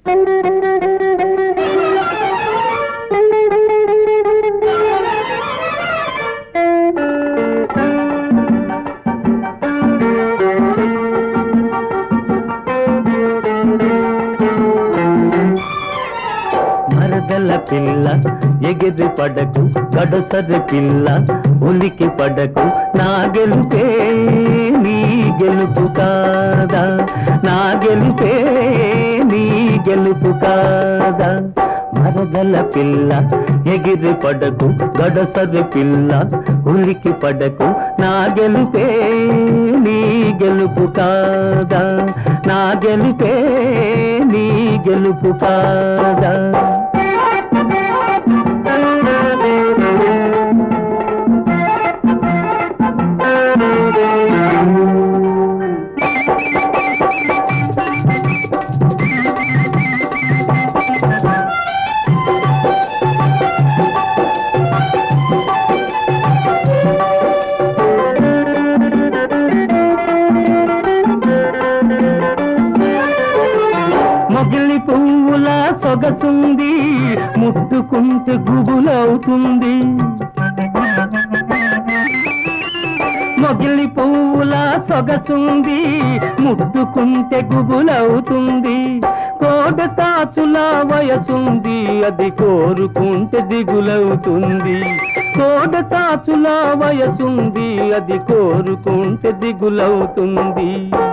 మరదల పిల్ల ఎగిరి పడకు గడసరి పిల్ల ఉలికి పడకు నా గెలుపే నీ గెలుపు కాదా నా గెలుపే నీ గెలుపు కాదా మరదల పిల్ల ఎగిరి పడకు గడసరి పిల్ల ఉలికి పడకు నా గెలుపే నీ గెలుపు కాదా నా గెలుపే నీ గెలుపు కాదా మొగిలి పువ్వుల సొగసుంది ముట్టుకుంటే గుబులవుతుంది మొగిలి పువ్వుల సొగసుంది ముట్టుకుంటే గుబులవుతుంది కోట తాచుల వయసుంది అది కోరుకుంటే దిగులవుతుంది కోట తాచుల వయసుంది అది కోరుకుంటే దిగులవుతుంది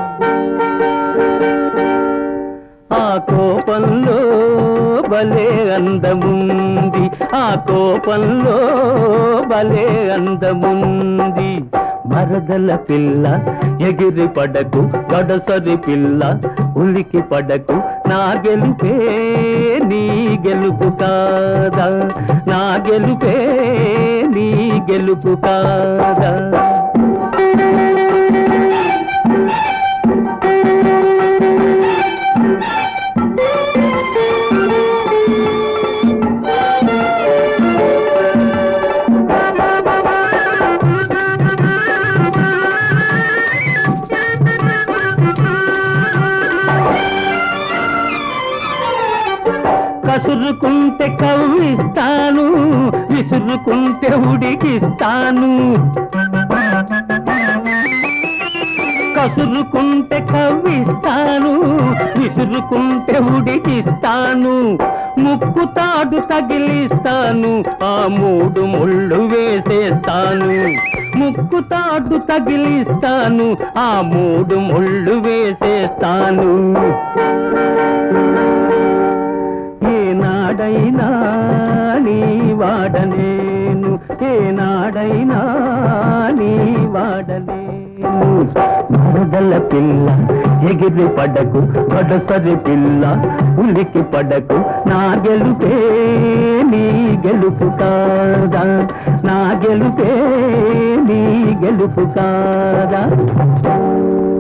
ఆ కోపంలో భలే అందముంది ఆ కోపంలో భలే అందముంది మరదల పిల్ల ఎగిరి పడకు గడసరి పిల్ల ఉలికి పడకు నా గెలుపే నీ గెలుపు కాదా నా గెలుపే నీ గెలుపు కాదా కసురుకుంటే కవ్విస్తాను విసురుకుంటే ఉడికిస్తాను కసురుకుంటే కవ్విస్తాను విసురుకుంటే ఉడికిస్తాను ముక్కు తాడు తగిలిస్తాను ఆ మూడు ముళ్ళు వేసేస్తాను ముక్కు తాడు తగిలిస్తాను ఆ మూడు ముళ్ళు వేసేస్తాను ఏనాడైనా నీ వాడలేను ఏనాడైనా నీ వాడలేను మరదల పిల్ల ఎగిరి పడకు గడసరి పిల్ల ఉలికి పడకు నా గెలుపే నీ గెలుపు కాదా నా గెలుపే నీ గెలుపు కాదా